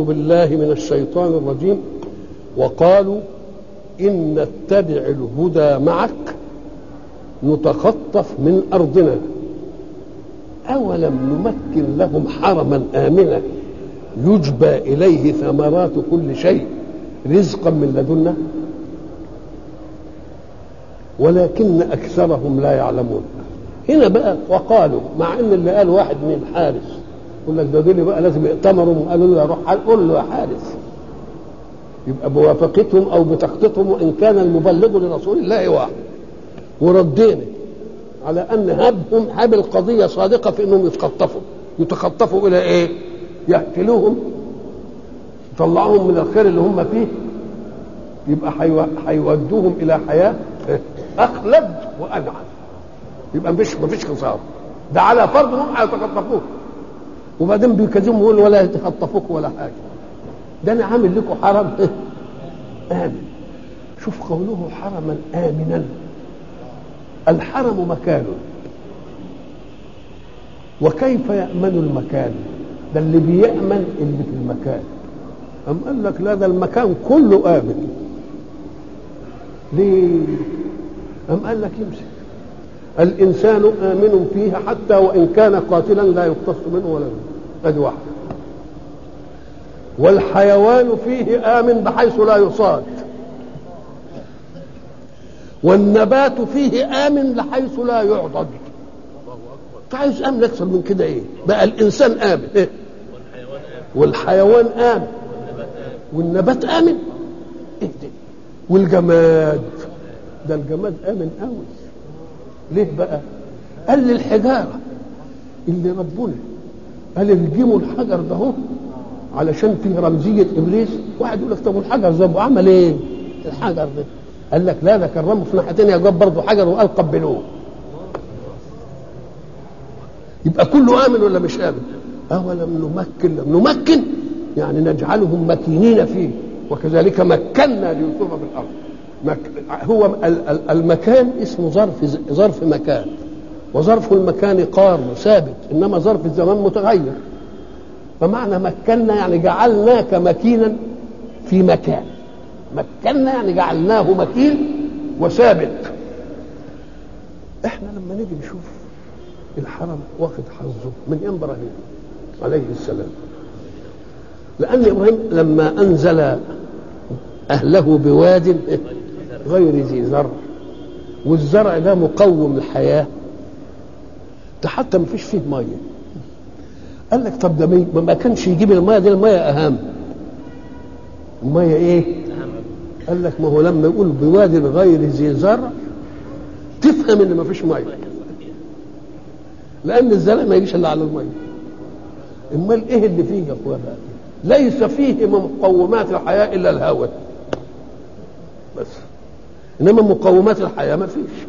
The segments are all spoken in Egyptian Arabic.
أعوذ بالله من الشيطان الرجيم وقالوا إن نتبع الهدى معك نتخطف من أرضنا أولم نمكن لهم حرما آمنا يجبى إليه ثمرات كل شيء رزقا من لدنا ولكن أكثرهم لا يعلمون هنا بقى وقالوا مع ان اللي قال واحد من الحارس يقول لك ده دول بقى لازم يأتمروا قالوا له روح قول له يا حارس يبقى بوافقتهم او بتخطيطهم وان كان المبلغ لرسول الله واحد وردينا على ان هبهم هب القضيه صادقه في انهم يتخطفوا يتخطفوا الى ايه؟ يقتلوهم يطلعوهم من الخير اللي هم فيه يبقى هيودوهم الى حياه اخلد وانعم يبقى مفيش مفيش خساره ده على فرض انهم هيتخطفوك وبعدين بيكذبوا يقول ولا يتخطفوك ولا حاجه ده انا عامل لكم حرم امن شوف قوله حرما امنا الحرم مكان وكيف يامن المكان ده اللي بيامن اللي في المكان أم قال لك لا ده المكان كله آمن ليه؟ أم قال لك يمسك الإنسان آمن فيها حتى وإن كان قاتلا لا يقتص منه ولا منه هذه واحدة والحيوان فيه آمن بحيث لا يصاد والنبات فيه آمن بحيث لا يعضد انت عايز امن اكثر من كده ايه بقى الانسان امن إيه؟ والحيوان امن والنبات امن ايه ده والجماد ده الجماد امن قوي ليه بقى قال لي الحجاره اللي ربنا قال الجموا الحجر ده هو علشان فيه رمزيه ابليس واحد يقول لك طب والحجر ده عمل ايه الحجر ده قال لك لا ده كرمه في ناحيتين يا جاب برضه حجر وقال قبلوه يبقى كله امن ولا مش امن اولم نمكن لم نمكن يعني نجعلهم مكينين فيه وكذلك مكنا ليوسف في الارض مك... هو المكان اسمه ظرف ظرف مكان وظرف المكان قار ثابت انما ظرف الزمان متغير فمعنى مكنا يعني جعلناك مكينا في مكان مكنا يعني جعلناه مكين وثابت احنا لما نيجي نشوف الحرم واخد حظه من ابراهيم عليه السلام لان ابراهيم لما انزل اهله بواد غير ذي زرع والزرع ده مقوم الحياه ده حتى ما فيش فيه ميه قال لك طب ده ما كانش يجيب الميه دي الميه اهم الميه ايه قال لك ما هو لما يقول بواد غير ذي زرع تفهم ان ما فيش ميه لان الزرع ما يجيش الا على الميه امال ايه اللي فيه يا اخوانا ليس فيه من مقومات الحياه الا الهوى بس انما مقومات الحياه ما فيش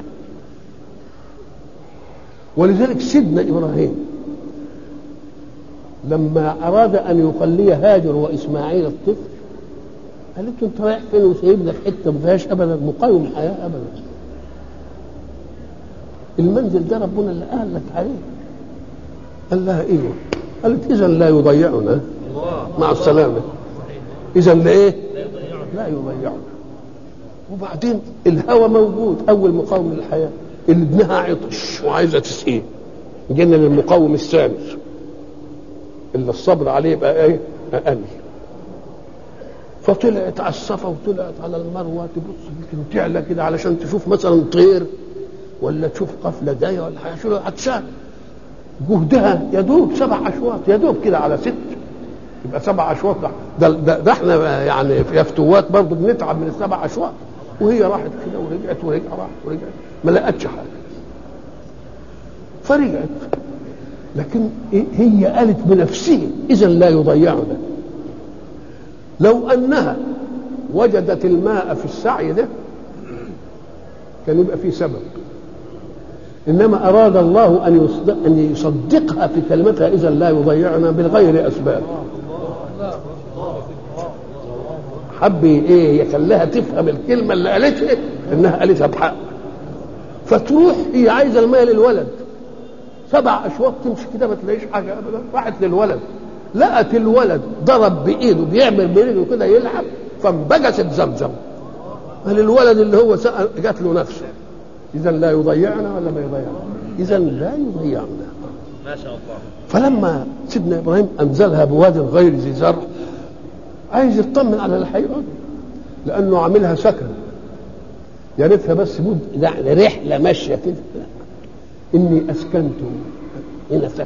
ولذلك سيدنا ابراهيم لما اراد ان يخلي هاجر واسماعيل الطفل قالت له انت رايح فين وسايبنا في حته ما فيهاش ابدا مقاوم حياه ابدا المنزل ده ربنا اللي قال لك عليه قال لها ايوه قالت اذا لا يضيعنا مع السلامه اذا لايه لا يضيعنا وبعدين الهوى موجود اول مقاوم للحياه اللي ابنها عطش وعايزه تسقيه جينا للمقاوم الثاني اللي الصبر عليه يبقى ايه اقل فطلعت على الصفا وطلعت على المروه تبص يمكن تعلى كده علشان تشوف مثلا طير ولا تشوف قفله جايه ولا حاجه شو عطشان جهدها يا دوب سبع اشواط يا دوب كده على ست يبقى سبع اشواط ده, ده, ده احنا يعني في فتوات برضه بنتعب من السبع اشواط وهي راحت كده ورجعت ورجعت راحت ورجعت ما لقتش حاجه فرجعت لكن هي قالت بنفسها اذا لا يضيعنا لو انها وجدت الماء في السعي ده كان يبقى فيه سبب انما اراد الله ان يصدق ان يصدقها في كلمتها اذا لا يضيعنا بغير اسباب حب ايه يخليها تفهم الكلمه اللي قالتها انها قالتها بحق فتروح هي عايزه الماء للولد سبع اشواط تمشي كده ما تلاقيش حاجه ابدا راحت للولد لقت الولد ضرب بايده بيعمل برجله كده يلعب فانبجست زمزم قال الولد اللي هو سأل جات له نفسه اذا لا يضيعنا ولا ما يضيعنا اذا لا يضيعنا ما شاء الله فلما سيدنا ابراهيم انزلها بواد غير ذي زرع عايز يطمن على اللي هيقعد لانه عاملها سكن يا ريتها بس مد يعني رحله ماشيه كده لا. اني اسكنت هنا سكن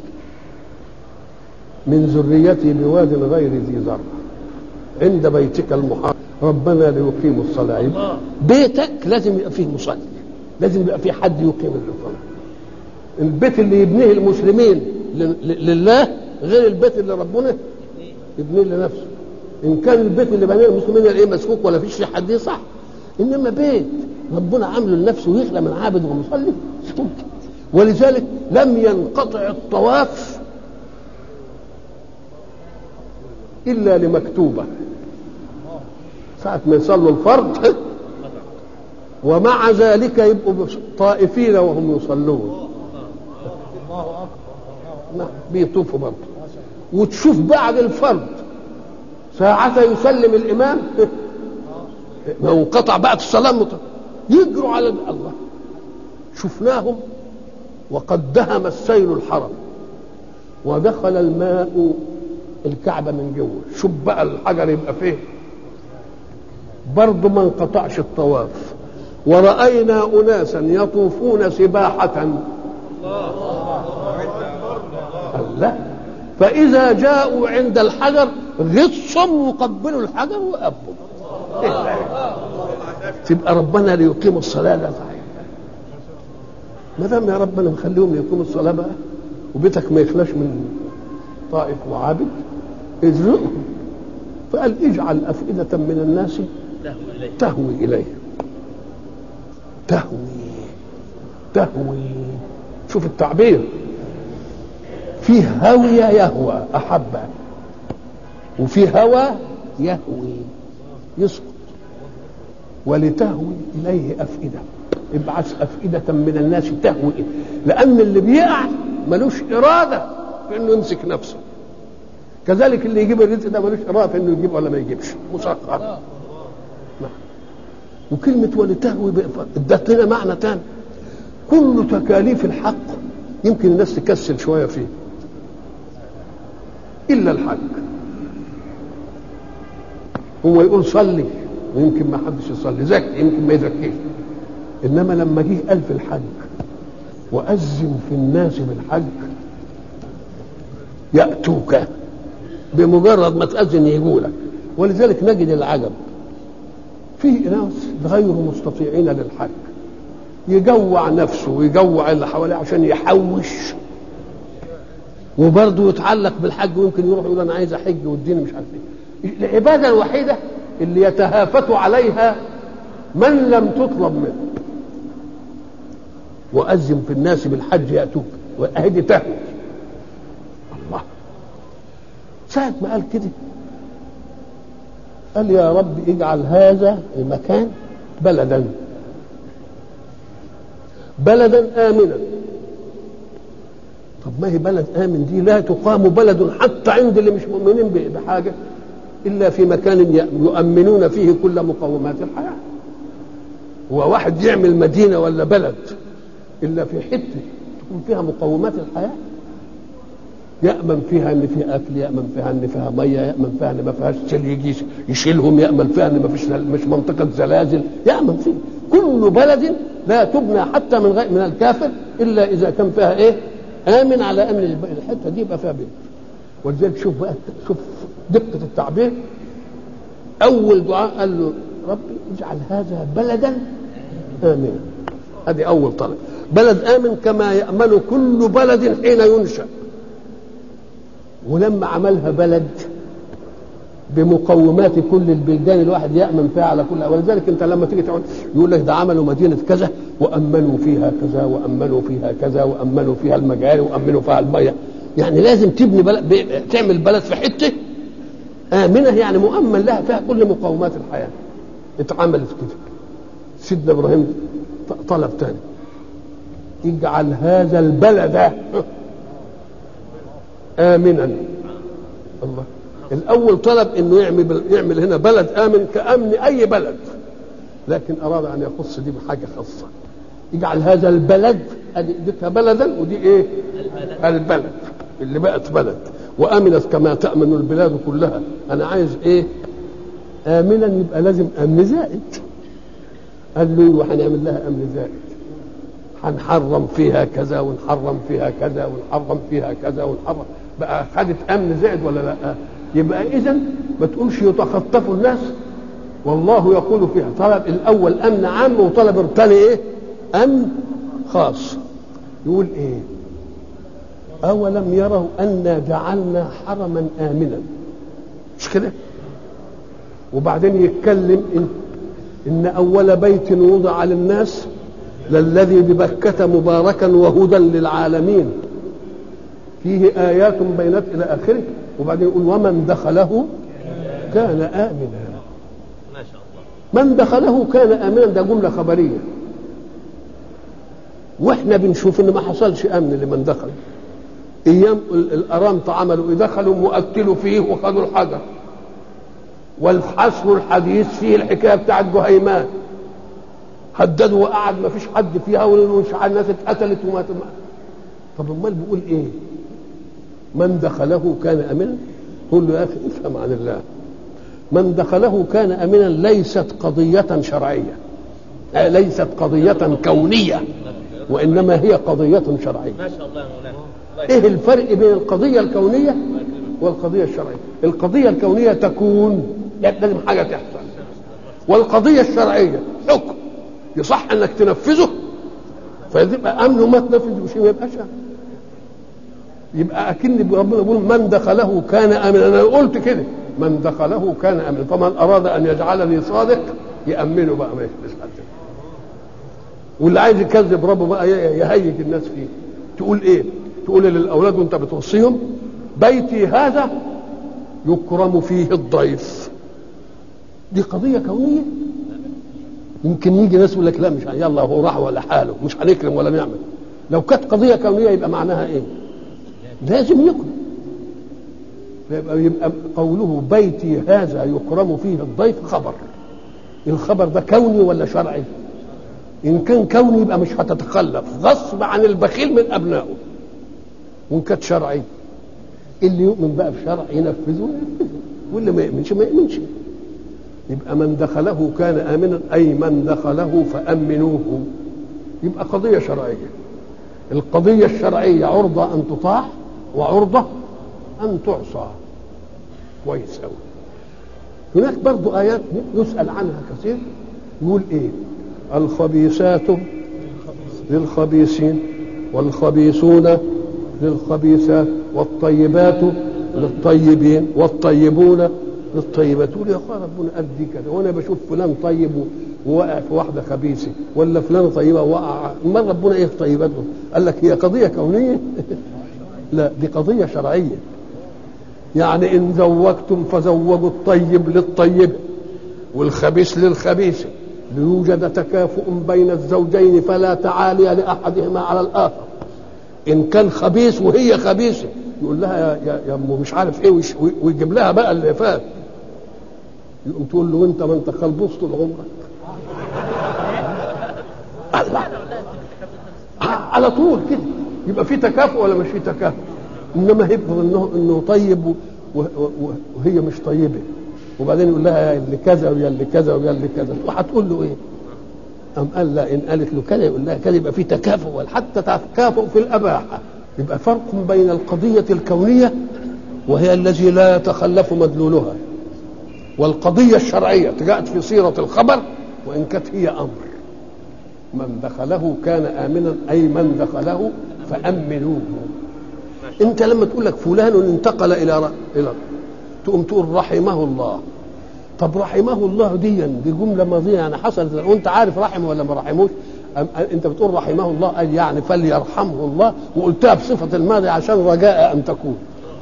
من ذريتي بواد غير ذي زرع عند بيتك المحرم ربنا ليقيموا الصلاه الله. بيتك لازم يبقى فيه مصلي لازم يبقى فيه حد يقيم الصلاه البيت اللي يبنيه المسلمين ل- ل- لله غير البيت اللي ربنا يبنيه لنفسه ان كان البيت اللي بنيه المسلمين ايه مسكوك ولا فيش فيه حد صح انما بيت ربنا عامله لنفسه ويخلى من عابد ومصلي مش ممكن ولذلك لم ينقطع الطواف الا لمكتوبه ساعه ما يصلوا الفرض ومع ذلك يبقوا طائفين وهم يصلون نعم بيطوفوا برضه وتشوف بعد الفرض ساعة يسلم الإمام ما هو انقطع بقى الصلاة مط- يجروا على الله شفناهم وقد دهم السيل الحرم ودخل الماء الكعبة من جوه شوف بقى الحجر يبقى فيه برضه ما انقطعش الطواف ورأينا أناسا يطوفون سباحة الله فإذا جاءوا عند الحجر غصوا وقبلوا الحجر وأبوا تبقى ربنا ليقيم الصلاة لا صحيح ما دام يا ربنا مخليهم يقيموا الصلاة بقى وبيتك ما يخلاش من طائف وعابد ارزقهم فقال اجعل أفئدة من الناس تهوي إليه تهوي إليه تهوي تهوي شوف التعبير فيه هوي يهوى أحب وفي هوى يهوي يسقط ولتهوي إليه أفئدة ابعث أفئدة من الناس تهوي إليه. لأن اللي بيقع ملوش إرادة في إنه يمسك نفسه كذلك اللي يجيب الرزق ده ملوش إرادة في إنه يجيب ولا ما يجيبش مسخر نعم. وكلمة ولتهوي بإف- ادت لنا معنى تاني كل تكاليف الحق يمكن الناس تكسل شوية فيه إلا الحج هو يقول صلي ويمكن ما حدش يصلي زكي يمكن ما يزكيش إنما لما جه قال في الحج وأذن في الناس بالحج يأتوك بمجرد ما تأذن يجوا لك ولذلك نجد العجب في ناس غير مستطيعين للحج يجوع نفسه ويجوع اللي حواليه عشان يحوش وبرضه يتعلق بالحج ويمكن يروح يقول انا عايز احج والدين مش عارف ايه العباده الوحيده اللي يتهافت عليها من لم تطلب منه وأذن في الناس بالحج يأتوك وأهدي تهوي الله ساعة ما قال كده قال يا رب اجعل هذا المكان بلدا بلدا آمنا طب ما هي بلد آمن دي لا تقام بلد حتى عند اللي مش مؤمنين بحاجة إلا في مكان يؤمنون فيه كل مقومات الحياة هو واحد يعمل مدينة ولا بلد إلا في حتة تكون فيها مقومات الحياة يأمن فيها إن في أكل يأمن فيها إن فيها مية يأمن فيها إن ما فيهاش سيل يجي يشيلهم يأمن فيها إن ما فيش مش منطقة زلازل يأمن فيه كل بلد لا تبنى حتى من غير من الكافر إلا إذا كان فيها إيه آمن على أن الحتة دي يبقى فيها بيت ولذلك شوف بقى شوف دقة التعبير أول دعاء قال له ربي اجعل هذا بلدا آمنا هذه أول طلب بلد آمن كما يأمن كل بلد حين ينشأ ولما عملها بلد بمقومات كل البلدان الواحد يأمن فيها على كل ولذلك انت لما تيجي تعود يقول لك ده عملوا مدينة كذا وأمنوا فيها كذا وأمنوا فيها كذا وأمنوا فيها المجاري وأمنوا فيها المية يعني لازم تبني بلد تعمل بلد في حتة آمنة يعني مؤمن لها فيها كل مقومات الحياة اتعملت كده سيدنا إبراهيم طلب تاني اجعل هذا البلد آمنا الله الاول طلب انه يعمل يعمل هنا بلد امن كامن اي بلد لكن اراد ان يخص دي بحاجه خاصه يجعل هذا البلد ادي اديتها بلدا ودي ايه البلد اللي بقت بلد وامنت كما تامن البلاد كلها انا عايز ايه امنا يبقى لازم امن زائد قال له وهنعمل لها امن زائد هنحرم فيها كذا ونحرم فيها كذا ونحرم فيها كذا ونحرم بقى خدت امن زائد ولا لا يبقى اذا ما تقولش يتخطف الناس والله يقول فيها طلب الاول امن عام وطلب الثاني ايه امن خاص يقول ايه اولم يروا انا جعلنا حرما امنا مش كده وبعدين يتكلم إن, ان اول بيت وضع للناس للذي ببكة مباركا وهدى للعالمين فيه آيات بينات إلى آخره وبعدين يقول ومن دخله كان آمنا ما شاء الله من دخله كان آمنا ده جملة خبرية واحنا بنشوف ان ما حصلش امن لمن دخل ايام ال- الارامطه عملوا ايه دخلوا مؤكلوا فيه وخدوا الحجر والحصر الحديث فيه الحكايه بتاعت جهيمان هددوا وقعد ما فيش حد فيها ومش الناس اتقتلت وما ما- طب امال بيقول ايه من دخله كان امنا قول له يا اخي افهم عن الله من دخله كان امنا ليست قضيه شرعيه آه، ليست قضيه كونيه وانما هي قضيه شرعيه ما شاء الله يا مولانا الله ايه الفرق بين القضيه الكونيه والقضيه الشرعيه القضيه الكونيه تكون لازم حاجه تحصل والقضيه الشرعيه حكم يصح انك تنفذه فيبقى امن وما تنفذ شيء ما يبقاش أمن. يبقى اكن ربنا بيقول من دخله كان امنا انا قلت كده من دخله كان امنا فمن اراد ان يجعلني صادق يامنه بقى ما يشبهش حد واللي عايز يكذب ربه بقى ي- يهيج الناس فيه تقول ايه تقول للاولاد وانت بتوصيهم بيتي هذا يكرم فيه الضيف دي قضيه كونيه يمكن يجي ناس يقول لك لا مش يلا هو راح ولا حاله مش هنكرم ولا نعمل لو كانت قضيه كونيه يبقى معناها ايه لازم يكرم يبقى, يبقى قوله بيتي هذا يكرم فيه الضيف خبر الخبر ده كوني ولا شرعي ان كان كوني يبقى مش هتتخلف غصب عن البخيل من ابنائه وان كانت شرعي اللي يؤمن بقى بشرع ينفذه ينفذه واللي ما يؤمنش ما يؤمنش يبقى من دخله كان امنا اي من دخله فامنوه يبقى قضيه شرعيه القضيه الشرعيه عرضه ان تطاع وعرضه ان تعصى كويس قوي هناك برضو ايات يسال عنها كثير يقول ايه الخبيثات للخبيثين والخبيثون للخبيثات والطيبات للطيبين والطيبون للطيبات تقول يا اخوان ربنا قد دي كده وانا بشوف فلان طيب ووقع في واحده خبيثه ولا فلان طيبه وقع امال ربنا ايه في طيباته قال لك هي قضيه كونيه لا دي قضيه شرعيه يعني ان زوجتم فزوجوا الطيب للطيب والخبيث للخبيث ليوجد تكافؤ بين الزوجين فلا تعالي لاحدهما على الاخر ان كان خبيث وهي خبيثه يقول لها يا يا, يا أم مش عارف ايه ويش- ويجيب لها بقى اللي فات يقوم تقول له انت ما انت خلبوص طول عمرك الله آه، على طول كده يبقى في تكافؤ ولا مش في تكافؤ انما يفرض انه انه طيب و- و- و- وهي مش طيبه وبعدين يقول لها يا اللي كذا ويا اللي كذا ويا اللي كذا وهتقول له ايه؟ أم قال لا إن قالت له كذا يقول لها كذا يبقى في تكافؤ حتى تكافؤ في الأباحة يبقى فرق بين القضية الكونية وهي التي لا يتخلف مدلولها والقضية الشرعية جاءت في صيغة الخبر وإن كانت هي أمر من دخله كان آمنا أي من دخله فأمنوه أنت لما تقول لك فلان انتقل إلى ر... إلى تقوم تقول رحمه الله طب رحمه الله دي دي جمله ماضيه يعني حصلت وانت عارف رحمه ولا ما رحموش أم انت بتقول رحمه الله قال يعني فليرحمه الله وقلتها بصفه الماضي عشان رجاء ان تكون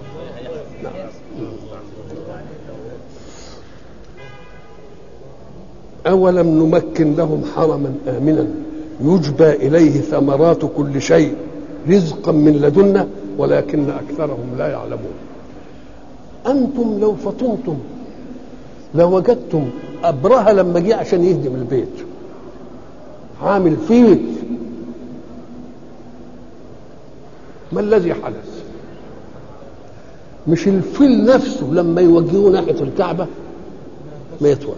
أولم نمكن لهم حرما آمنا يجبى إليه ثمرات كل شيء رزقا من لدنا ولكن أكثرهم لا يعلمون انتم لو فطنتم لوجدتم ابرهه لما جه عشان يهدم البيت عامل فيل ما الذي حدث مش الفيل نفسه لما يوجهوه ناحيه الكعبه ما يطولش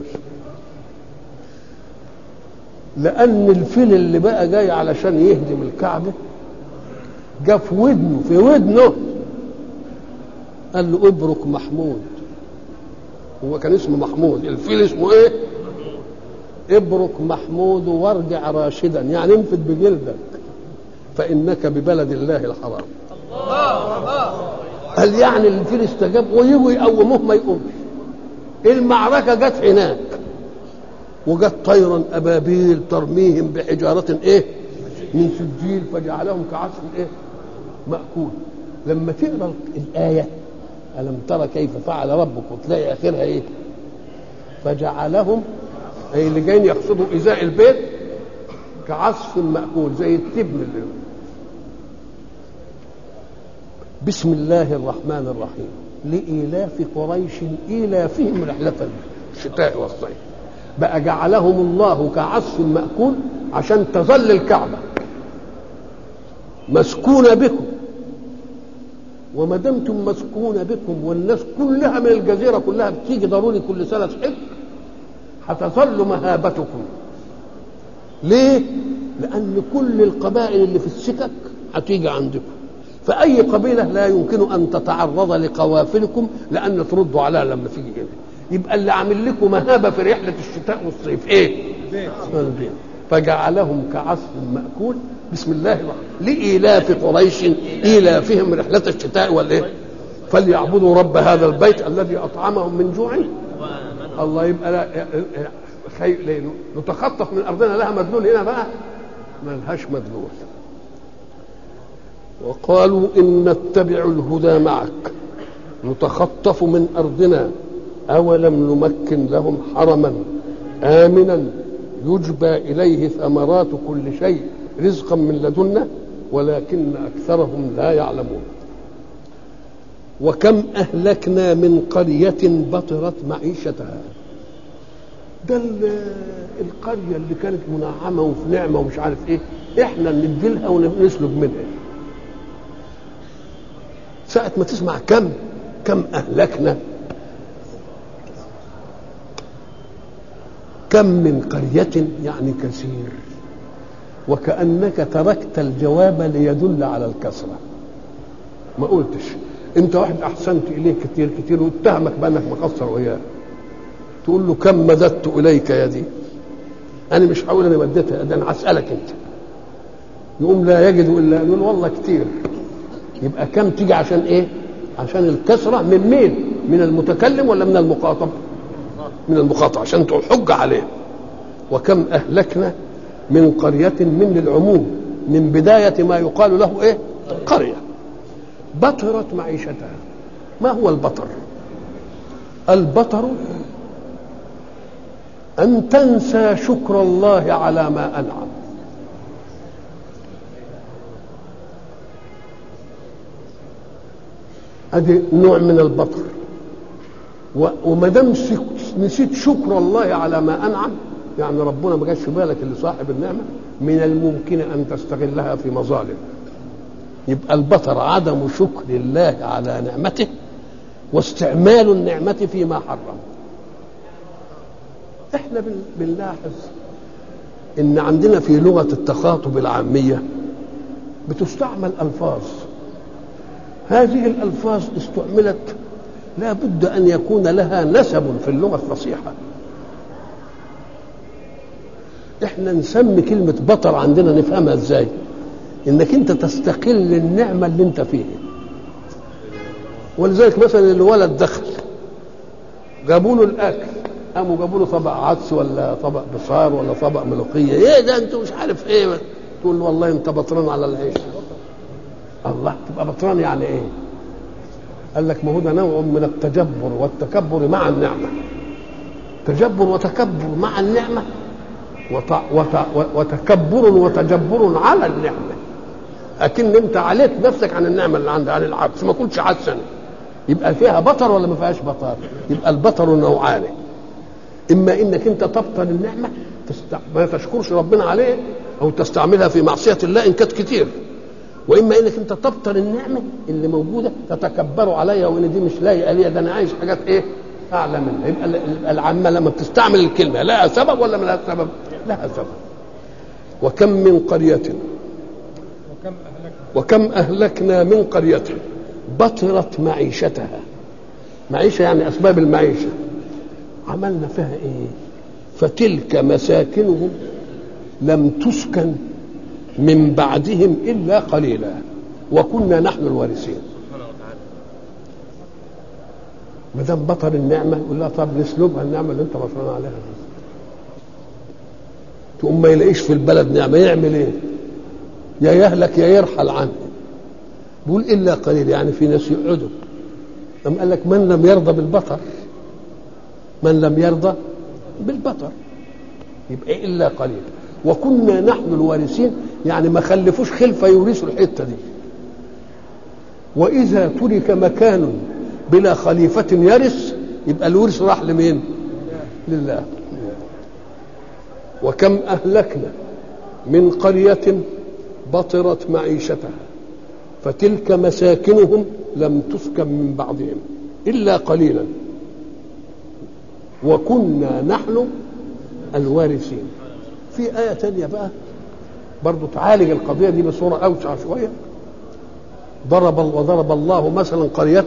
لان الفيل اللي بقى جاي علشان يهدم الكعبه جه في ودنه في ودنه قال له ابرك محمود هو كان اسمه محمود الفيل اسمه ايه ابرك محمود وارجع راشدا يعني انفد بجلدك فانك ببلد الله الحرام قال يعني الفيل استجاب ويجوا يقوموه ما يقومش المعركه جت هناك وجت طيرا ابابيل ترميهم بحجاره ايه من سجيل فجعلهم كعصف ايه ماكول لما تقرا الايه الم ترى كيف فعل ربك وتلاقي اخرها ايه فجعلهم اي اللي جايين يقصدوا ازاء البيت كعصف ماكول زي التبن اللي بسم الله الرحمن الرحيم لإيلاف قريش إيلافهم رحلة الشتاء والصيف بقى جعلهم الله كعصف مأكول عشان تظل الكعبة مسكونة بكم وما دمتم مسكونة بكم والناس كلها من الجزيرة كلها بتيجي ضروري كل سنة تحج هتظل مهابتكم ليه؟ لأن كل القبائل اللي في السكك هتيجي عندكم فأي قبيلة لا يمكن أن تتعرض لقوافلكم لأن تردوا عليها لما تيجي هنا يبقى اللي عامل لكم مهابة في رحلة الشتاء والصيف إيه؟ البيت فجعلهم كعصف مأكول بسم الله الرحمن لإيلاف قريش إيلافهم رحلة الشتاء والإيه؟ فليعبدوا رب هذا البيت الذي أطعمهم من جوع الله يبقى لا خي... نتخطف من أرضنا لها مدلول هنا بقى ما لهاش مدلول وقالوا إن نتبع الهدى معك نتخطف من أرضنا أولم نمكن لهم حرما آمنا يجبى إليه ثمرات كل شيء رزقا من لدنا ولكن أكثرهم لا يعلمون وكم أهلكنا من قرية بطرت معيشتها ده القرية اللي كانت منعمة وفي نعمة ومش عارف ايه احنا نديلها ونسلب منها ساعة ما تسمع كم كم أهلكنا كم من قرية يعني كثير وكأنك تركت الجواب ليدل على الكثرة ما قلتش انت واحد احسنت اليه كتير كتير واتهمك بانك مقصر وياه تقول له كم مددت اليك يدي انا مش هقول انا مديتها ده انا هسالك انت يقوم لا يجد الا يقول والله كتير يبقى كم تيجي عشان ايه عشان الكسرة من مين من المتكلم ولا من المخاطب من المخاطب عشان تحج عليه وكم أهلكنا من قرية من العموم من بداية ما يقال له ايه قرية بطرت معيشتها ما هو البطر البطر أن تنسى شكر الله على ما أنعم ادي نوع من البطر وما دام نسيت شكر الله على ما انعم يعني ربنا ما جاش في بالك اللي صاحب النعمه من الممكن ان تستغلها في مظالم يبقى البطر عدم شكر الله على نعمته واستعمال النعمه فيما حرم احنا بنلاحظ ان عندنا في لغه التخاطب العاميه بتستعمل الفاظ هذه الألفاظ استعملت لا بد أن يكون لها نسب في اللغة الفصيحة احنا نسمي كلمة بطر عندنا نفهمها ازاي انك انت تستقل النعمة اللي انت فيها ولذلك مثلا الولد دخل جابوا له الاكل قاموا جابوا له طبق عدس ولا طبق بصار ولا طبق ملوخيه ايه ده انت مش عارف ايه تقول له والله انت بطران على العيش الله تبقى بطران يعني ايه قال لك ما هو ده نوع من التجبر والتكبر مع النعمة تجبر وتكبر مع النعمة وت... وت... وتكبر وتجبر على النعمة أكن أنت عليت نفسك عن النعمة اللي عندك عن العكس ما كنتش حسن يبقى فيها بطر ولا ما فيهاش بطر يبقى البطر نوعان اما انك انت تبطل النعمه تستع... ما تشكرش ربنا عليه او تستعملها في معصيه الله ان كانت كتير واما انك انت تبطل النعمه اللي موجوده تتكبروا عليها وان دي مش لايقه ليا ده انا عايز حاجات ايه اعلى منها يبقى العامه لما بتستعمل الكلمه لها سبب ولا ملهاش سبب؟ لها سبب وكم من قريه وكم اهلكنا من قريه بطرت معيشتها معيشه يعني اسباب المعيشه عملنا فيها ايه فتلك مساكنهم لم تسكن من بعدهم الا قليلا وكنا نحن الوارثين ما دام بطل النعمه يقول لها طب نسلبها النعمه اللي انت بطلان عليها دي تقوم ما يلاقيش في البلد نعمه يعمل ايه؟ يا يهلك يا يرحل عنه بيقول الا قليل يعني في ناس يقعدوا أم قال لك من لم يرضى بالبطر من لم يرضى بالبطر يبقى الا قليل وكنا نحن الوارثين يعني ما خلفوش خلفه يورثوا الحته دي واذا ترك مكان بلا خليفه يرث يبقى الورث راح لمين لله وكم اهلكنا من قريه بطرت معيشتها فتلك مساكنهم لم تسكن من بعضهم الا قليلا وكنا نحن الوارثين في آية تانية بقى برضو تعالج القضية دي بصورة أوسع شوية ضرب وضرب الله مثلا قرية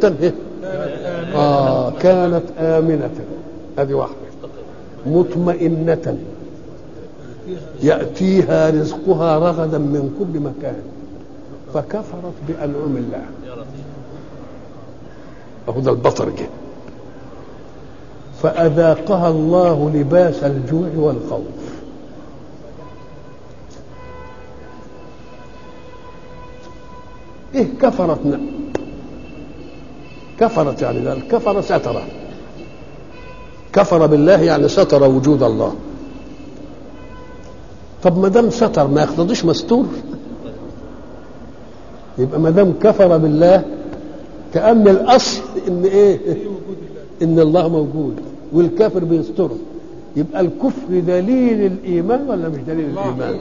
آه كانت آمنة هذه واحدة مطمئنة يأتيها رزقها رغدا من كل مكان فكفرت بأنعم الله أهو ده البطر جه فأذاقها الله لباس الجوع والخوف إيه كفرت كفرت يعني ذلك كفر ستر كفر بالله يعني ستر وجود الله طب ما دام ستر ما يقتضيش مستور يبقى ما دام كفر بالله كأن الأصل إن إيه؟ إن الله موجود والكافر بيستره يبقى الكفر دليل الإيمان ولا مش دليل الإيمان؟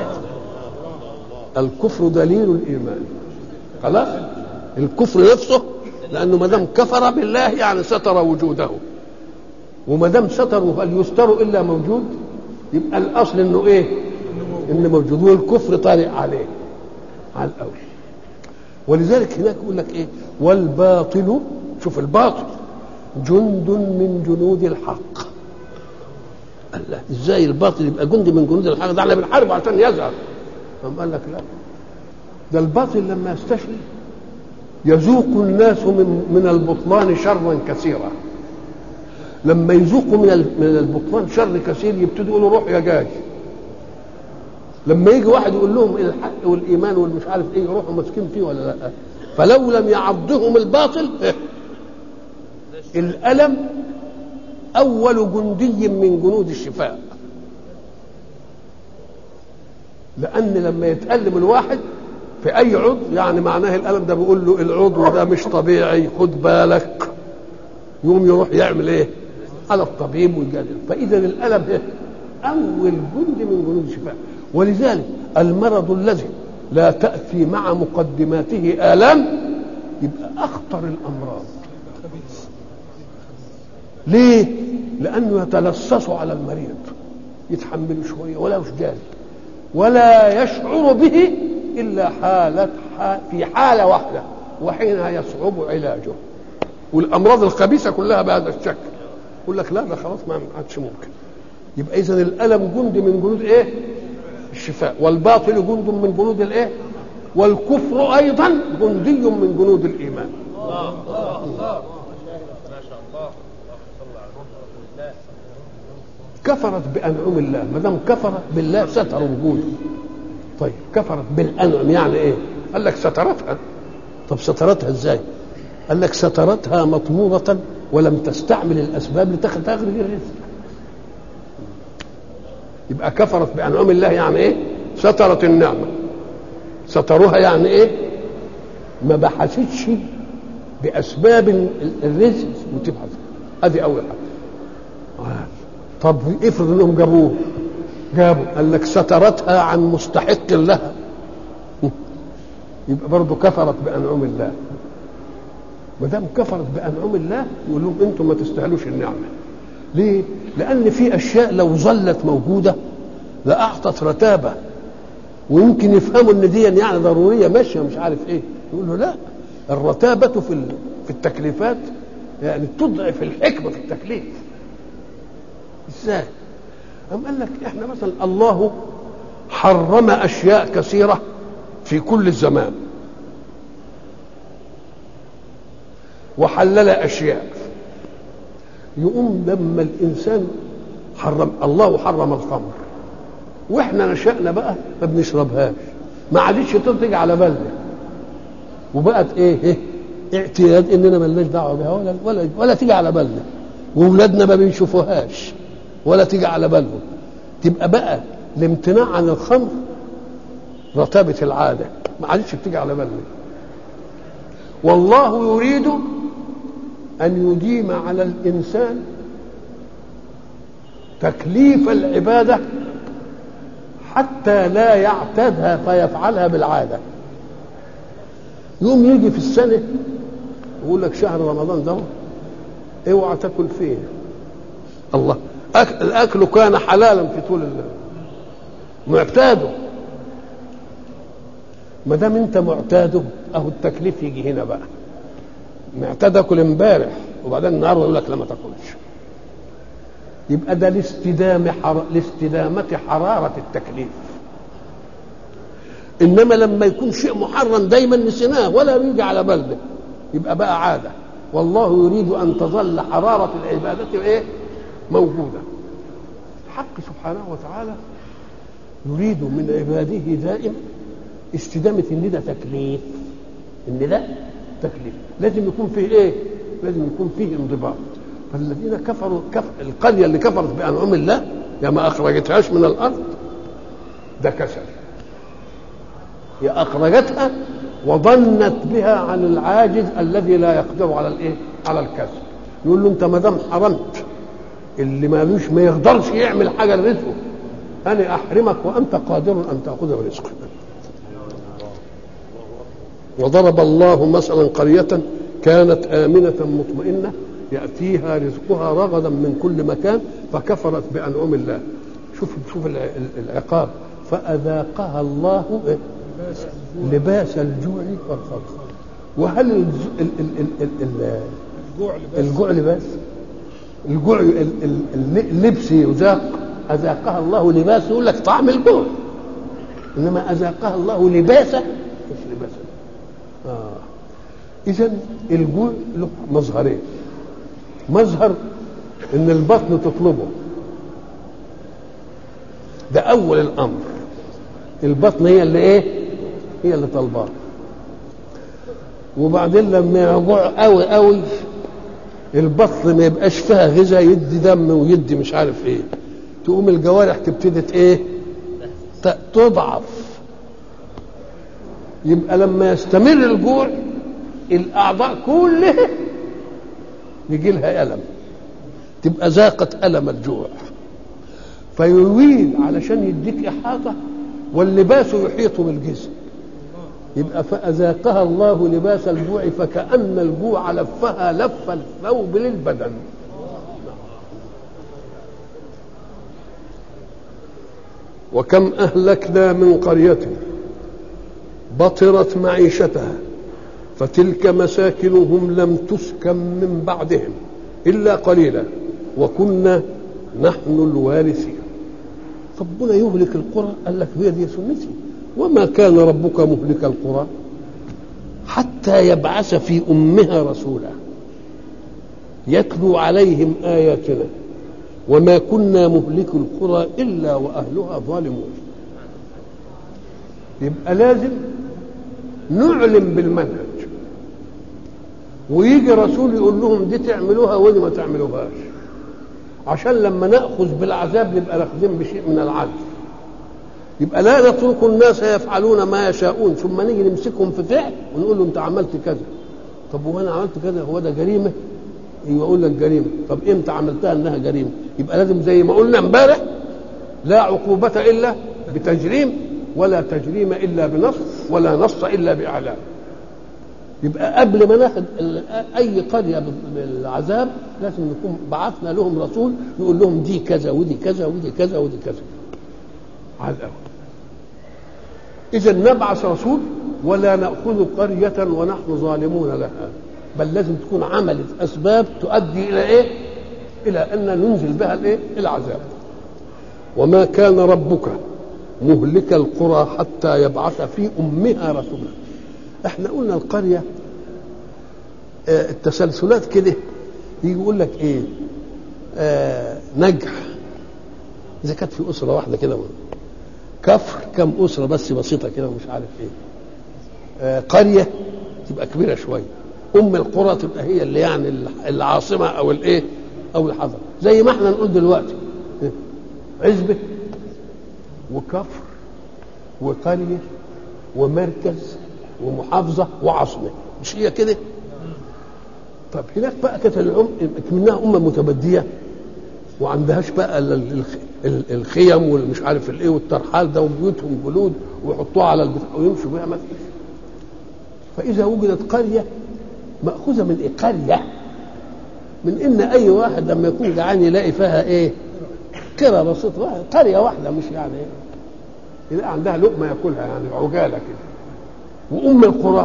الكفر دليل الإيمان خلاص؟ الكفر نفسه لأنه ما دام كفر بالله يعني ستر وجوده وما دام ستر فهل يستر إلا موجود يبقى الأصل إنه إيه؟ إنه موجود والكفر طارئ عليه على الأول ولذلك هناك يقول لك ايه والباطل شوف الباطل جند من جنود الحق الله ازاي الباطل يبقى جند من جنود الحق ده احنا بنحاربه عشان يظهر قام قال لك لا ده الباطل لما يستشري يذوق الناس من من البطلان شرا كثيرا لما يذوقوا من من البطلان شر كثير يبتدوا يقولوا روح يا جاي لما يجي واحد يقول لهم الحق والايمان والمش عارف ايه يروحوا ماسكين فيه ولا لا فلو لم يعضهم الباطل الالم اول جندي من جنود الشفاء لان لما يتالم الواحد في اي عضو يعني معناه الالم ده بيقول له العضو ده مش طبيعي خد بالك يقوم يروح يعمل ايه على الطبيب ويجادل فاذا الالم ايه اول جند من جنود الشفاء ولذلك المرض الذي لا تأتي مع مقدماته آلام يبقى أخطر الأمراض ليه؟ لأنه يتلصص على المريض يتحمله شوية ولا مش جاهز ولا يشعر به إلا حالة في حالة واحدة وحينها يصعب علاجه والأمراض الخبيثة كلها بهذا الشكل يقول لك لا ده خلاص ما عادش ممكن يبقى إذا الألم جند من جنود إيه؟ الشفاء والباطل جند من جنود الايه والكفر ايضا جندي من جنود الايمان الله الله الله ما شاء الله صلى على الله كفرت بانعم الله ما دام كفرت بالله ستر وجوده طيب كفرت بالانعم يعني ايه قال لك سترتها طب سترتها ازاي قال لك سترتها مطمورة ولم تستعمل الاسباب لتخرج الرزق يبقى كفرت بانعم الله يعني ايه سترت النعمه ستروها يعني ايه ما بحثتش باسباب ال- الرزق وتبحث ادي اول حاجه طب افرض انهم جابوه جابوا قال لك سترتها عن مستحق لها يبقى برضه كفرت بانعم الله ما دام كفرت بانعم الله يقول لهم انتم ما تستاهلوش النعمه ليه؟ لان في اشياء لو ظلت موجوده لاعطت رتابه ويمكن يفهموا ان دي يعني ضروريه ماشيه مش عارف ايه يقول له لا الرتابه في ال- في التكليفات يعني تضعف الحكمه في التكليف ازاي؟ أم قال لك احنا مثلا الله حرم اشياء كثيره في كل الزمان وحلل اشياء يقوم لما الانسان حرم الله حرم الخمر واحنا نشأنا بقى ما بنشربهاش ما عادتش تنتج على بالنا وبقت ايه ايه اعتياد اننا ملناش دعوه بها ولا ولا ولا تيجي على بالنا واولادنا ما بيشوفوهاش ولا تيجي على بالهم تبقى بقى الامتناع عن الخمر رتابة العادة ما عادتش بتيجي على بالنا والله يريد أن يديم على الإنسان تكليف العبادة حتى لا يعتادها فيفعلها بالعادة يوم يجي في السنة يقول لك شهر رمضان ده اوعى تاكل فيه الله أك... الاكل كان حلالا في طول الله معتاده ما دام انت معتاده اهو التكليف يجي هنا بقى معتاد اكل امبارح وبعدين النهارده يقول لك لا ما تاكلش يبقى ده لاستدام حر... لاستدامة حرارة التكليف انما لما يكون شيء محرم دايما نسيناه ولا يجي على بالنا يبقى بقى عاده والله يريد ان تظل حراره العباده ايه موجوده الحق سبحانه وتعالى يريد من عباده دائما استدامه ان ده تكليف ان ده تكليف لازم يكون فيه ايه لازم يكون فيه انضباط فالذين كفروا كف... القريه اللي كفرت بانعم الله يا ما اخرجتهاش من الارض ده كسل هي اخرجتها وظنت بها عن العاجز الذي لا يقدر على الايه على الكسب يقول له انت ما دام حرمت اللي مالوش ما يقدرش يعمل حاجه لرزقه انا احرمك وانت قادر ان تاخذ برزقك وضرب الله مثلا قريه كانت امنه مطمئنه ياتيها رزقها رغدا من كل مكان فكفرت بانعم الله شوف شوف العقاب فاذاقها الله إيه؟ لباس الجوع والخوف وهل الز... ال... ال... ال... ال... الجوع لباس الجوع لباس الجوع ال... ال... اللبس يذاق اذاقها الله لباس يقول لك طعم الجوع انما اذاقها الله لباسه مش لباسه آه. اذا الجوع له مظهرين مظهر ان البطن تطلبه ده اول الامر البطن هي اللي ايه هي اللي طالباه وبعدين لما يجوع قوي قوي البطن ما يبقاش فيها غذاء يدي دم ويدي مش عارف ايه تقوم الجوارح تبتدي ايه تضعف يبقى لما يستمر الجوع الاعضاء كلها يجي لها الم تبقى ذاقت الم الجوع فيرويد علشان يديك احاطه واللباس يحيط بالجسم يبقى فأذاقها الله لباس الجوع فكأن الجوع لفها لف الثوب للبدن وكم أهلكنا من قرية بطرت معيشتها فتلك مساكنهم لم تسكن من بعدهم إلا قليلا وكنا نحن الوارثين ربنا يهلك القرى قال لك هي دي سنتي وما كان ربك مهلك القرى حتى يبعث في امها رسولا يتلو عليهم اياتنا وما كنا مهلك القرى الا واهلها ظالمون يبقى لازم نعلم بالمنهج ويجي رسول يقول لهم دي تعملوها ودي ما تعملوهاش عشان لما ناخذ بالعذاب نبقى ناخذين بشيء من العدل يبقى لا نترك الناس يفعلون ما يشاءون ثم نيجي نمسكهم في فعل ونقول له انت عملت كذا طب وانا عملت كده هو ده جريمه ايوه اقول لك جريمه طب امتى عملتها انها جريمه يبقى لازم زي ما قلنا امبارح لا عقوبة إلا بتجريم ولا تجريم إلا بنص ولا نص إلا بإعلام يبقى قبل ما ناخد ال- أي قرية بالعذاب لازم نكون بعثنا لهم رسول يقول لهم دي كذا ودي كذا ودي كذا ودي كذا على الأول إذا نبعث رسول ولا نأخذ قرية ونحن ظالمون لها بل لازم تكون عملت أسباب تؤدي إلى إيه؟ إلى أن ننزل بها الإيه؟ العذاب وما كان ربك مهلك القرى حتى يبعث في امها رسولا احنا قلنا القريه آه، التسلسلات كده يجي يقول لك ايه آه نجح اذا كانت في اسره واحده كده كفر كم اسره بس بسيطه كده ومش عارف ايه آه قريه تبقى كبيره شويه ام القرى تبقى هي اللي يعني العاصمه او الايه او الحضر زي ما احنا نقول دلوقتي عزبه وكفر وقريه ومركز ومحافظه وعاصمه مش هي كده طب هناك بقى كانت الأم منها امه متبديه وعندهاش بقى ال- ال- ال- الخيم والمش عارف الايه والترحال ده وبيوتهم جلود ويحطوها على البتاع ويمشوا بيها ما فيش فاذا وجدت قريه ماخوذه من ايه قريه من ان اي واحد لما يكون جعان يلاقي فيها ايه كرة بسيطة واحد قرية واحدة مش يعني ايه يلاقي عندها لقمة ياكلها يعني عجالة كده وأم القرى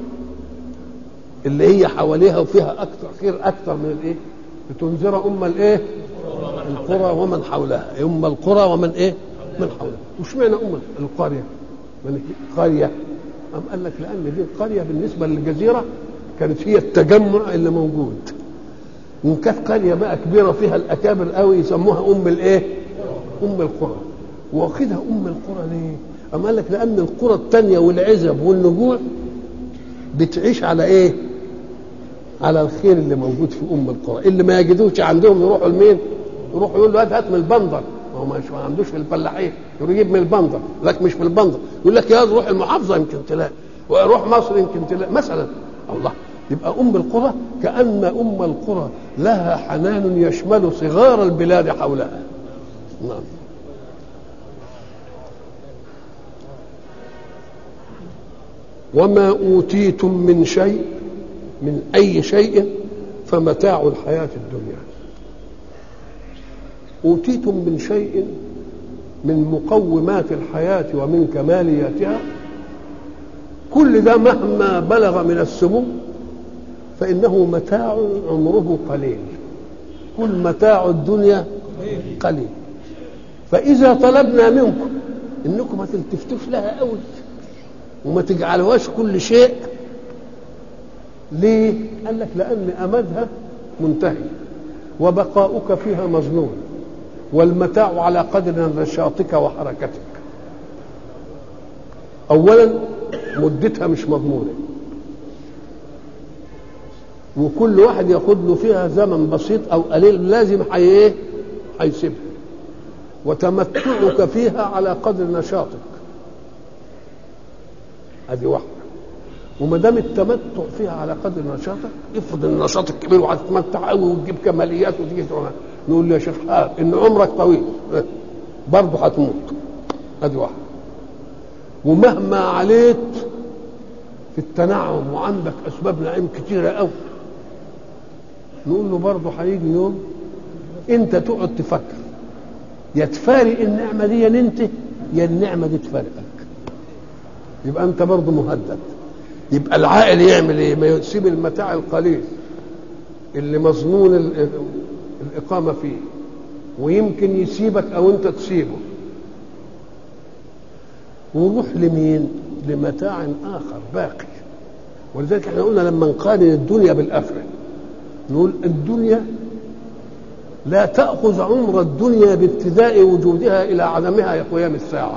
اللي هي حواليها وفيها أكثر خير أكثر من الإيه؟ لتنذر أم الإيه؟ القرى ومن حولها أم القرى ومن إيه؟ من حولها وش معنى أم القرية؟ من قرية أم قال لك لأن دي القرية بالنسبة للجزيرة كانت هي التجمع اللي موجود وإن كانت قرية بقى كبيرة فيها الأكابر قوي يسموها أم الإيه؟ أم القرى واخدها أم القرى ليه؟ أم قال لك لأن القرى التانية والعزب والنجوع بتعيش على إيه؟ على الخير اللي موجود في أم القرى اللي ما يجدوش عندهم يروحوا لمين؟ يروحوا يقول له هات هات من البندر ما هو مش ما عندوش في الفلاحين يروح يجيب من البندر لك مش من البندر يقول لك يا روح المحافظة يمكن تلاقي وروح مصر يمكن تلاقي مثلا الله يبقى أم القرى كأن أم القرى لها حنان يشمل صغار البلاد حولها نعم وما أوتيتم من شيء من أي شيء فمتاع الحياة الدنيا أوتيتم من شيء من مقومات الحياة ومن كمالياتها كل ده مهما بلغ من السمو فإنه متاع عمره قليل كل متاع الدنيا قليل فإذا طلبنا منكم إنكم ما تلتفتوش لها قوي وما تجعلوهاش كل شيء ليه؟ قال لك لأن أمدها منتهي وبقاؤك فيها مظنون والمتاع على قدر نشاطك وحركتك أولا مدتها مش مضمونة وكل واحد ياخد له فيها زمن بسيط أو قليل لازم حي إيه؟ هيسيبها وتمتعك فيها على قدر نشاطك ادي واحده وما دام التمتع فيها على قدر نشاطك افرض النشاط الكبير وهتتمتع قوي وتجيب كماليات وتيجي تقول نقول له يا شيخ آه ان عمرك طويل برضه هتموت ادي واحده ومهما عليت في التنعم وعندك اسباب نعيم كتيره قوي نقول له برضه هيجي يوم انت تقعد تفكر يا تفارق النعمه دي انت يا النعمه دي تفارقك يبقى انت برضه مهدد يبقى العاقل يعمل ايه ما يسيب المتاع القليل اللي مظنون ال- الاقامه فيه ويمكن يسيبك او انت تسيبه وروح لمين لمتاع اخر باقي ولذلك احنا قلنا لما نقارن الدنيا بالاخره نقول الدنيا لا تاخذ عمر الدنيا بابتداء وجودها الى عدمها قيام الساعه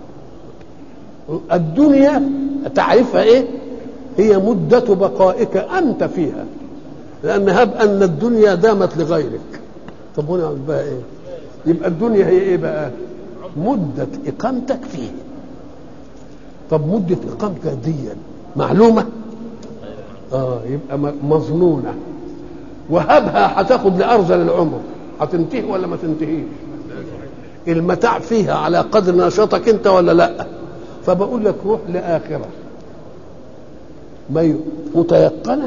الدنيا تعرفها ايه هي مدة بقائك أنت فيها لأن هب أن الدنيا دامت لغيرك طب هنا بقى إيه يبقى الدنيا هي إيه بقى مدة إقامتك فيه طب مدة إقامتك دي معلومة اه يبقى م- مظنونه وهبها هتاخد لارذل العمر هتنتهي ولا ما تنتهيش المتاع فيها على قدر نشاطك انت ولا لا فبقول لك روح لاخره ما متيقنه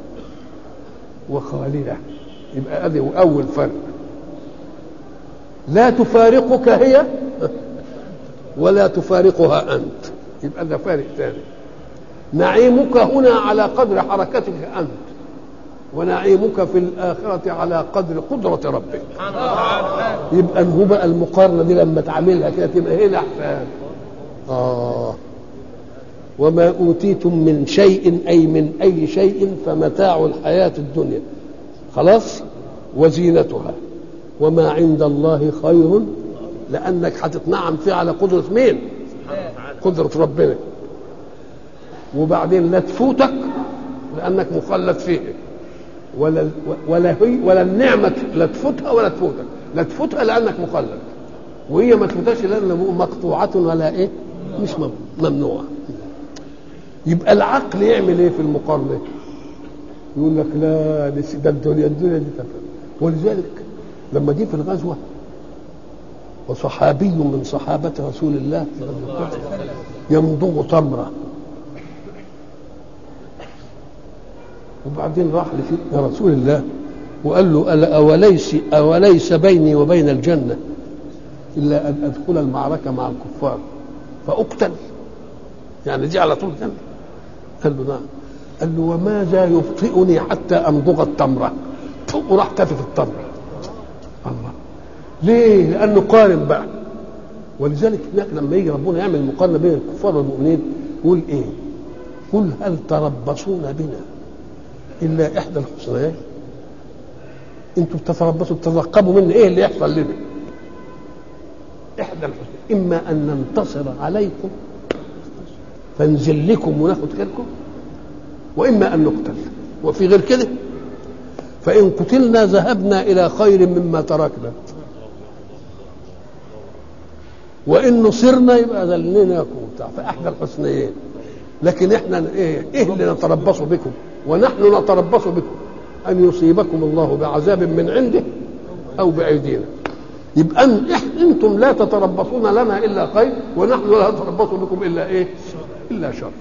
وخالده يبقى ادي اول فرق لا تفارقك هي ولا تفارقها انت يبقى ده فارق ثاني نعيمك هنا على قدر حركتك انت ونعيمك في الآخرة على قدر قدرة ربك يبقى هو بقى المقارنة دي لما تعملها كده تبقى هي الأحسن آه وما أوتيتم من شيء أي من أي شيء فمتاع الحياة الدنيا خلاص وزينتها وما عند الله خير لأنك هتتنعم فيه على قدرة مين قدرة ربنا وبعدين لا تفوتك لأنك مخلد فيه ولا ولا هي ولا النعمة لا تفوتها ولا تفوتك لا تفوتها لأنك مخلد وهي ما تفوتهاش لأن مقطوعة ولا إيه مش مم- ممنوعة يبقى العقل يعمل ايه في المقارنه يقول لك لا نسي- ده الدنيا الدنيا دي تفهم ولذلك لما جه في الغزوه وصحابي من صحابه رسول الله في غزوة أحد يمضغ تمره وبعدين راح لسيدنا رسول الله وقال له ألا أوليس أوليس بيني وبين الجنة إلا أن أدخل المعركة مع الكفار فأقتل يعني دي على طول جنة قال له نعم قال له وماذا يبطئني حتى أمضغ التمرة وراح تفت التمرة الله ليه؟ لأنه قارن بقى ولذلك هناك لما يجي ربنا يعمل مقارنة بين الكفار والمؤمنين يقول إيه؟ قل هل تربصون بنا إلا إحدى الحسنيين انتوا بتتربصوا تترقبوا مني ايه اللي يحصل لنا احدى الحسنى اما ان ننتصر عليكم فنزل لكم وناخد كلكم واما ان نقتل وفي غير كده فان قتلنا ذهبنا الى خير مما تركنا وان نصرنا يبقى ذلناكم وبتاع فاحدى الحسنيين لكن احنا ايه ايه اللي نتربص بكم ونحن نتربص بكم ان يصيبكم الله بعذاب من عنده او بايدينا يبقى ان إح- انتم لا تتربصون لنا الا خير ونحن لا نتربص بكم الا ايه الا شر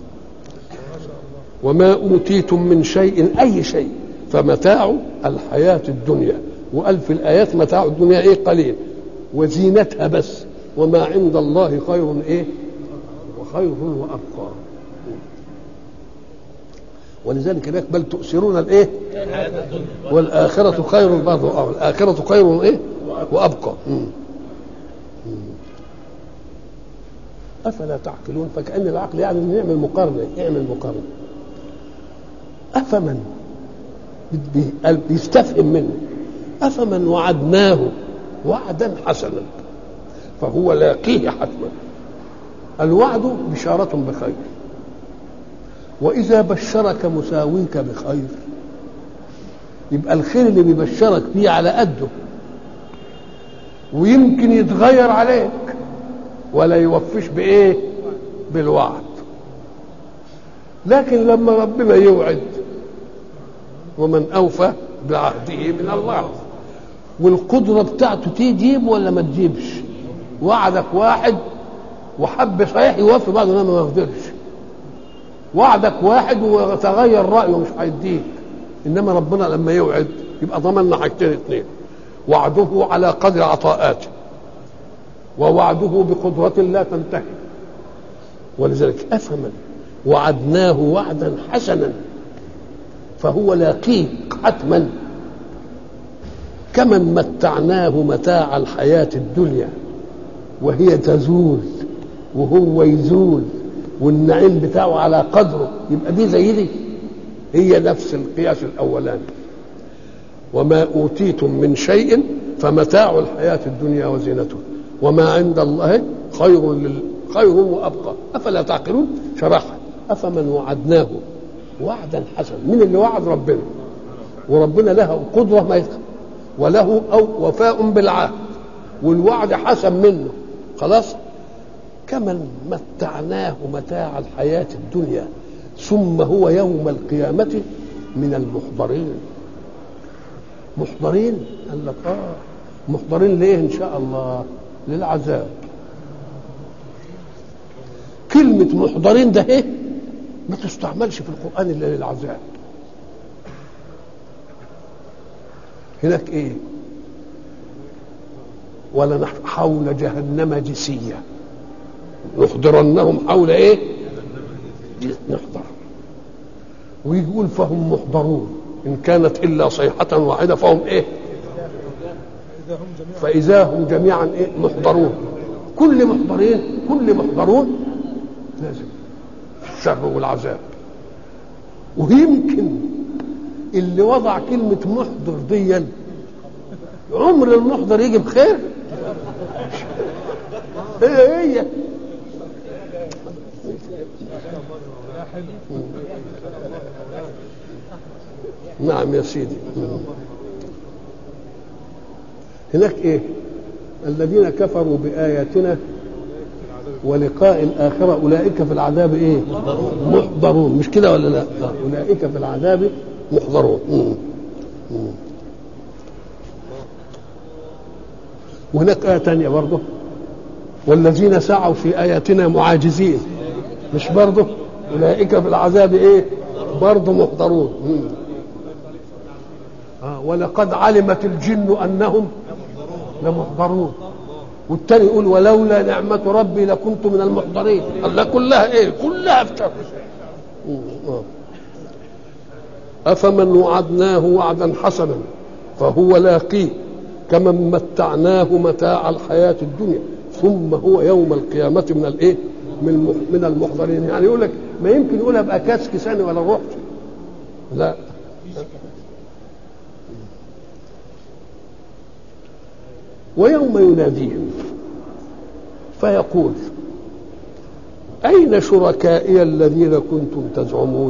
وما اوتيتم من شيء اي شيء فمتاع الحياه الدنيا وقال في الايات متاع الدنيا ايه قليل وزينتها بس وما عند الله خير ايه وخير وابقى ولذلك هناك بل تؤثرون الايه والآخرة خير برضه اه الآخرة خير ايه وأبقى مم. مم. أفلا تعقلون فكأن العقل يعني إنه يعمل مقارنة يعمل مقارنة أفمن بي- بي- بيستفهم منه أفمن وعدناه وعدا حسنا فهو لاقيه حتما الوعد بشارة بخير وإذا بشرك مساويك بخير يبقى الخير اللي بيبشرك فيه على قده ويمكن يتغير عليك ولا يوفيش بايه بالوعد لكن لما ربنا يوعد ومن اوفى بعهده من الله والقدره بتاعته تجيب ولا ما تجيبش وعدك واحد وحب صحيح يوفي بعض انما ما يقدرش وعدك واحد وتغير رايه مش هيديك انما ربنا لما يوعد يبقى ضمننا حاجتين اثنين وعده على قدر عطاءاته ووعده بقدرة لا تنتهي ولذلك أفهمن وعدناه وعدا حسنا فهو لاقيه حتما كمن متعناه متاع الحياة الدنيا وهي تزول وهو يزول والنعيم بتاعه على قدره يبقى دي زي دي هي نفس القياس الاولاني وما اوتيتم من شيء فمتاع الحياه الدنيا وزينته وما عند الله خير لل... خير وابقى افلا تعقلون شرحها افمن وعدناه وعدا حسنا من اللي وعد ربنا وربنا له قدره ما يتخ... وله او وفاء بالعهد والوعد حسن منه خلاص كمن متعناه متاع الحياه الدنيا ثم هو يوم القيامة من المحضرين محضرين قال لك اه محضرين ليه ان شاء الله للعذاب كلمة محضرين ده ايه ما تستعملش في القرآن الا للعذاب هناك ايه ولا نحن حول جهنم جسية نحضرنهم حول ايه نحضر ويقول فهم محضرون ان كانت الا صيحة واحدة فهم ايه فاذا هم جميعا ايه محضرون كل محضرين كل محضرون لازم الشر والعذاب ويمكن اللي وضع كلمة محضر دي عمر المحضر يجي بخير هي هي نعم يا سيدي هناك ايه الذين كفروا بآياتنا ولقاء الآخرة أولئك في العذاب إيه محضرون مش كده ولا لا أولئك في العذاب محضرون مم. مم. وهناك آية تانية برضه والذين سعوا في آياتنا معاجزين مش برضه أولئك في العذاب إيه برضه محضرون مم. آه ولقد علمت الجن أنهم لمحضرون والتاني يقول ولولا نعمة ربي لكنت من المحضرين الله كلها ايه كلها افتر أفمن وعدناه وعدا حسنا فهو لاقيه كمن متعناه متاع الحياة الدنيا ثم هو يوم القيامة من الايه من من المحضرين يعني يقول لك ما يمكن يقول ابقى كاس كساني ولا رحت لا ويوم يناديهم فيقول أين شركائي الذين كنتم تزعمون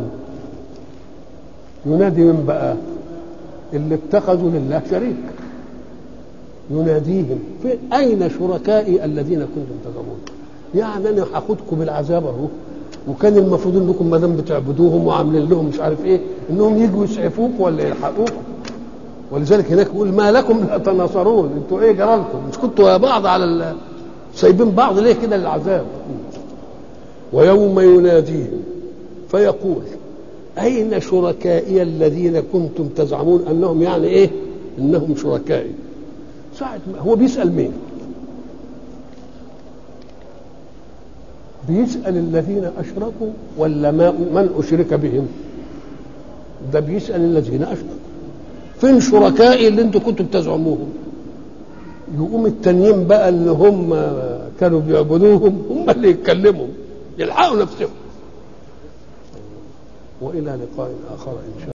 ينادي من بقى اللي اتخذوا لله شريك يناديهم في أين شركائي الذين كنتم تزعمون يعني أنا هاخدكم بالعذاب أهو وكان المفروض انكم ما دام بتعبدوهم وعاملين لهم مش عارف ايه انهم يجوا يسعفوك ولا يلحقوك ولذلك هناك يقول ما لكم لا تناصرون انتوا ايه جرالكم مش كنتوا يا بعض على ال... سايبين بعض ليه كده للعذاب ويوم يناديهم فيقول أين شركائي الذين كنتم تزعمون أنهم يعني إيه إنهم شركائي ساعة ما هو بيسأل مين بيسأل الذين أشركوا ولا ما من أشرك بهم ده بيسأل الذين أشركوا فين شركائي اللي انتم كنتم تزعموهم يقوم التانيين بقى اللي هم كانوا بيعبدوهم هم اللي يتكلموا يلحقوا نفسهم والى لقاء اخر ان شاء الله